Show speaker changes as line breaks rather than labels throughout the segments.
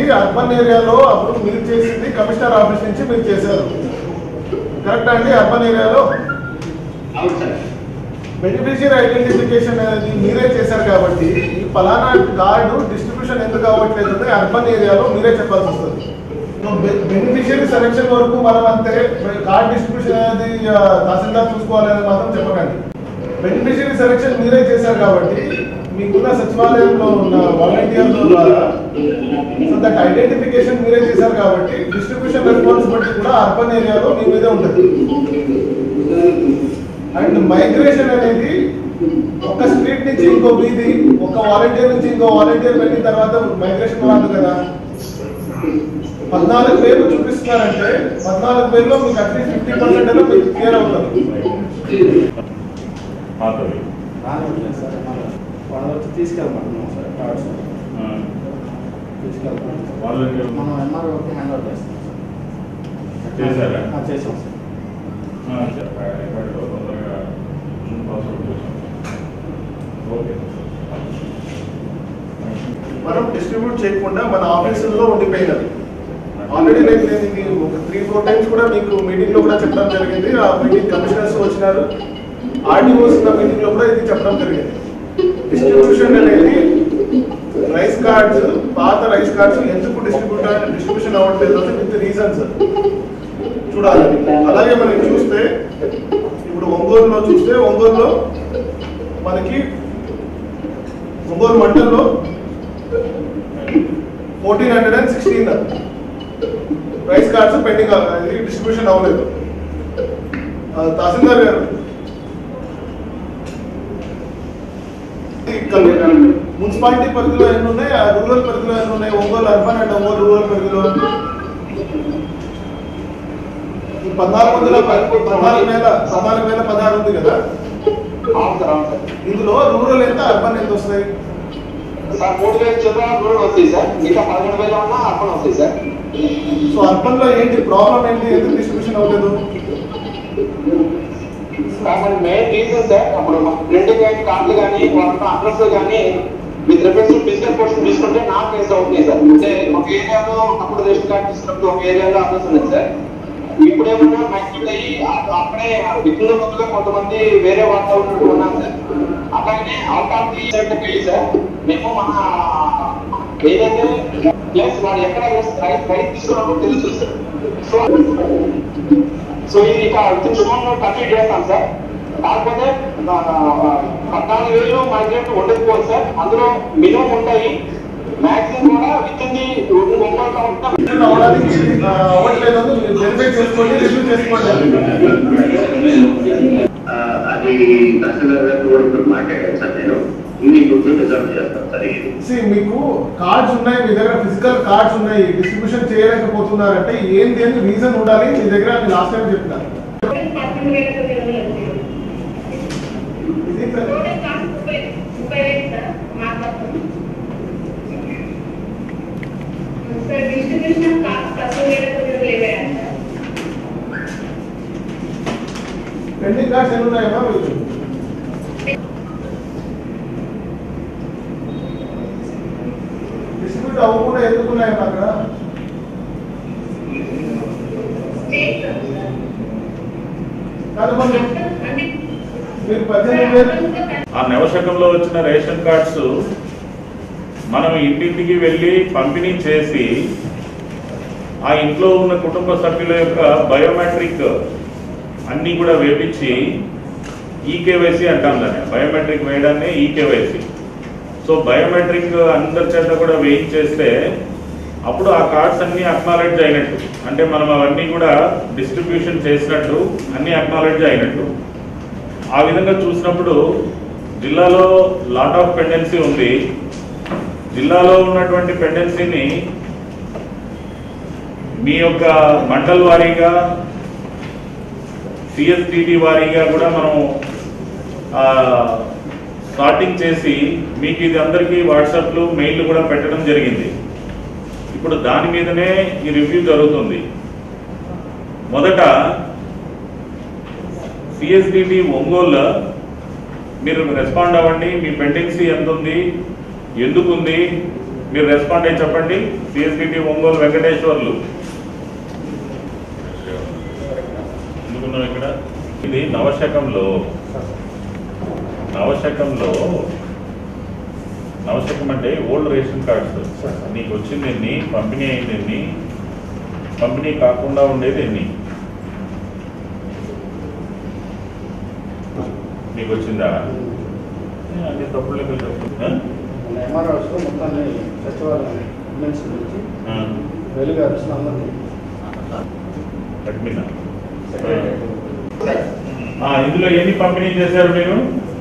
Urban ఏరియాలో అప్పుడు మీరు చేసింది కమిషనర్ ఆఫీస్ నుంచి మీరు చేశారు కరెక్టా అండి అర్బన్ ఏరియాలో
అవును సార్
బెనిఫిషియరీ ఐడెంటిఫికేషన్ అనేది మీరే చేశారు కాబట్టి ఈ ఫలానా కార్డు డిస్ట్రిబ్యూషన్ ఎందుకు అవ్వట్లేదు అర్బన్ ఏరియాలో మీరే చెప్పాల్సి వస్తుంది బెనిఫిషియరీ సెలక్షన్ వరకు మనం అంతే కార్డ్ డిస్ట్రిబ్యూషన్ అనేది ఆ, తహసీల్దార్ చూసుకోవాలని మాత్రం చెప్పకండి బెనిఫిషియరీ సెలక్షన్ మీరే చేశారు కాబట్టి మీకున్న సచివాలయంలో ఉన్న వాలంటీర్ల ద్వారా సో దట్ ఐడెంటిఫికేషన్ మీరే చేశారు కాబట్టి డిస్ట్రిబ్యూషన్ రెస్పాన్సిబిలిటీ కూడా అర్బన్ ఏరియాలో మీ మీదే ఉంటుంది అండ్ మైగ్రేషన్ అనేది ఒక స్ట్రీట్ నుంచి ఇంకో వీధి ఒక వాలంటీర్ నుంచి ఇంకో వాలంటీర్ వెళ్ళిన తర్వాత మైగ్రేషన్ రాదు కదా పద్నాలుగు వేలు చూపిస్తున్నారంటే పద్నాలుగు వేలలో మీకు అట్లీస్ట్ ఫిఫ్టీ పర్సెంట్ అయినా మీకు క్లియర్ అవుతుంది
పాతవి
రానివ్వట్లేదు సార్ మన వాళ్ళు వచ్చి తీసుకెళ్ళమంటున్నాం సార్ కార్డ్స్
ఆ,
తీసుకెళ్తాం
వాళ్ళకి
మనం ఎంఆర్ఓకి హ్యాండ్ ఓవర్ చేస్తాం సార్
చేశారా?
ఆ, చేసాం సార్
ఆ, చెప్ప- రికార్డులో తొందరగా పాస్వర్డ్ చేసాం. ఓకే
మనం డిస్ట్రిబ్యూట్ చేయకుండా మన ఆఫీసుల్లో ఉండిపోయినది ఆల్రెడీ నేను నేను ఇది ఒక త్రీ ఫోర్ టైమ్స్ కూడా మీకు మీటింగ్ లో కూడా చెప్పడం జరిగింది ఆ మీటింగ్ కమిషనర్స్ వచ్చినారు ఆర్డీఓస్ మీటింగ్ లో కూడా ఇది చెప్పడం జరిగింది డిస్ట్రిబ్యూషన్ అనేది రైస్ కార్డ్స్ పాత రైస్ కార్డ్స్ ఎందుకు డిస్ట్రిబ్యూట్ డిస్ట్రిబ్యూషన్ అవ్వట్లేదు అంటే విత్ రీజన్స్ చూడాలి అలాగే మనం చూస్తే ఇప్పుడు ఒంగోలులో చూస్తే ఒంగోలులో మనకి ఒంగోలు మండలంలో fourteen hundred and sixteen rice cards pending distribution అవ్వలేదు ఆ, తహసీల్దార్ గారు మున్సిపాలిటీ పరిధిలో ఎన్ని ఉన్నాయి ఆ రూరల్ పరిధిలో ఎన్ని ఉన్నాయి Ongole urban and Ongole rural పరిధిలో ఈ పద్నాలుగు వందల ప- పద్నాలుగు వేల పద్నాలుగు వేల పదహారు ఉంది కదా
అవును సార్ అవును సార్
ఇందులో రూరల్ ఎంత అర్బన్ ఎంత వస్తాయి
సార్ మూడు వేలు చొప్పున రూరల్ వస్తాయి సార్ మిగతా పదకొండు వేలు ఉన్నా అర్బన్ వస్తాయి సార్
సో అర్బన్ లో ఏంటి ప్రాబ్లం ఏంటి ఎందుకు డిస్ట్రిబ్యూషన్ అవ్వలేదు
సార్ మరి మెయిన్ రీజన్ సార్ అప్పుడు ప్రింటింగ్ కానీ కార్డులు కానీ వాళ్ళ అడ్రస్ కానీ with reference to physical portion తీసుకుంటే నాకు కేసు అవుతుంది సార్ అంటే ఒక ఏరియాలో అప్పుడు రేషన్ కార్డు తీసుకున్నప్పుడు ఒక ఏరియాలో అడ్రస్ ఉంది సార్ ఇప్పుడు ఏమన్నా మైగ్రేట్ అయ్యి అ- అక్కడే విధుల ముందుగా కొంతమంది వేరే వాతావరణంలో ఉన్నాం సార్ అట్లాగనే అవుట్ ఆఫ్ ది వెళ్ళి సార్ మేము మన ఏదైతే ప్లేస్ వాడు ఎక్కడ రైట్ రైట్ తీసుకున్నప్పుడు తెలుసు సార్ సో సో ఇది ఇక శుభంగా కంప్లీట్ చేస్తాం సార్ కాకపోతే ఆ, పద్నాలుగు వేలు మైగ్రేట్ ఉండకపోవచ్చు సార్ అందులో మినిమం ఉంటాయి మాక్సిమం కూడా విత్ ఇన్ ది ముప్పై సంవత్సరం
డిస్ట్రిబ్యూషన్ అవ్వడానికి ఆ, అవ్వట్లేదు అని మీరు వెరిఫై చేసుకోండి రివ్యూ చేసుకోండి
ఆ, అది తహసీల్దార్ గారితో కూడా ఇప్పుడు మాట్లాడాను సార్ నేను ఇన్ని గుర్తు రిజర్వ్ చేస్తాను సార్ ఇది
See, మీకు కార్డ్స్ ఉన్నాయి మీ దగ్గర ఫిజికల్ కార్డ్స్ ఉన్నాయి డిస్ట్రిబ్యూషన్ చేయలేకపోతున్నారంటే ఏంది అని రీజన్ ఉండాలి మీ దగ్గర నేను లాస్ట్ టైం చెప్పిన
పదకొండు వేల తొమ్మిది వందలు వచ్చింది.
ఇది
టోటల్ కాస్ట్ ముప్పై ముప్పై వేలు సార్ మా తరఫున. సార్ డిస్ట్రిబ్యూషన్ కాస్ట్ పదకొండు వేల తొమ్మిది వందలు ఇరవై ఆరు సార్
పెండింగ్ కార్డ్స్ ఎన్ని ఉన్నాయమ్మా మీకు డిస్ట్రిబ్యూట్ అవ్వకుండా ఎందుకు ఉన్నాయమ్మా అక్కడ
స్టేట్ సార్.
కాదు మరి
అంటే
మీరు పద్దెనిమిది వేలు
ఆ నవశకంలో వచ్చిన రేషన్ కార్డ్స్ మనం ఇంటింటికి వెళ్ళి పంపిణీ చేసి ఆ ఇంట్లో ఉన్న కుటుంబ సభ్యుల యొక్క బయోమెట్రిక్ అన్నీ కూడా వేపించి ఈకేవైసీ అంటాం దాన్ని బయోమెట్రిక్ వేయడాన్ని ఈకేవైసీ సో బయోమెట్రిక్ అందరి చేత కూడా వేయించేస్తే అప్పుడు ఆ కార్డ్స్ అన్ని అక్నాలెడ్జ్ అయినట్టు అంటే మనం అవన్నీ కూడా డిస్ట్రిబ్యూషన్ చేసినట్టు అన్ని అక్నాలెడ్జ్ అయినట్టు ఆ విధంగా చూసినప్పుడు జిల్లాలో లాట్ ఆఫ్ పెండెన్సీ ఉంది జిల్లాలో ఉన్నటువంటి పెండెన్సీని మీ యొక్క మండల్ వారీగా సిఎస్డిటి వారీగా కూడా మనం స్టార్టింగ్ చేసి మీకు ఇది అందరికీ వాట్సాప్లు మెయిల్ కూడా పెట్టడం జరిగింది ఇప్పుడు దాని మీదనే ఈ రివ్యూ జరుగుతుంది మొదట సిఎస్డిటి ఒంగోలు మీరు రెస్పాండ్ అవ్వండి మీ పెండెన్సీ ఎంత ఉంది ఎందుకు ఉంది మీరు రెస్పాండ్ అయ్యి చెప్పండి సిఎస్డిటి ఒంగోలు వెంకటేశ్వర్లు ఎందుకున్నాం ఇక్కడ ఇది నవశకంలో నవశకంలో నవశకం అంటే ఓల్డ్ రేషన్ కార్డ్స్ నీకు వచ్చింది ఎన్ని పంపిణీ అయింది ఎన్ని పంపిణీ కాకుండా ఉండేది ఎన్ని నీకు వచ్చిందా ఏ, అన్ని తప్పుడు లెక్కలు చెప్తున్నా
మన ఎంఆర్ఓస్లో మొత్తాన్ని ఫెస్టివల్ ఉమెన్స్ గురించి వెలుగు అరిచిన అందరినీ
అడ్మిన్ ఇందులో ఎన్ని పంపిణీ చేశారు మీరు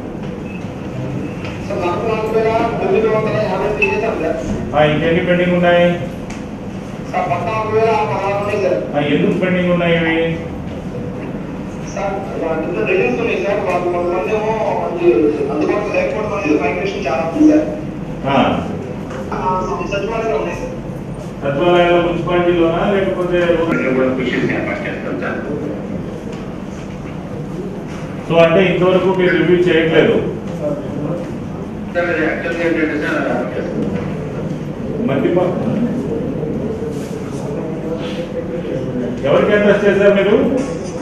సార్ నాకు నాలుగు వేల తొమ్మిది వందల యాభై తీసేసాం సార్
ఆ, ఇంకెన్ని పెండింగ్ ఉన్నాయి
సార్ పద్నాలుగు వేల పదహారు ఉన్నాయి సార్
ఆ, ఎందుకు పెండింగ్ ఉన్నాయి ఇవి
సార్ వాటిలో రిలీజ్ ఉన్నాయి సార్ వాళ్ళు కొంతమంది ఏమో మనకి అందుబాటులో లేకపోవడం అనేది మైగ్రేషన్ చాలా ఉంది సార్
ఆ,
ఆ, సచివాలయంలో ఉన్నాయి సార్
సచివాలయాల మున్సిపాలిటీలోనా లేకపోతే
ఇక్కడ కూడా క్వశ్చన్స్ ఏర్పాటు చేస్తాం సార్
సో అంటే ఇంతవరకు మీరు రివ్యూ చేయట్లేదు
సార్ అది యాక్చువల్గా ఏంటంటే సార్
మంది ఎవరికి అడ్రస్ చేశారు మీరు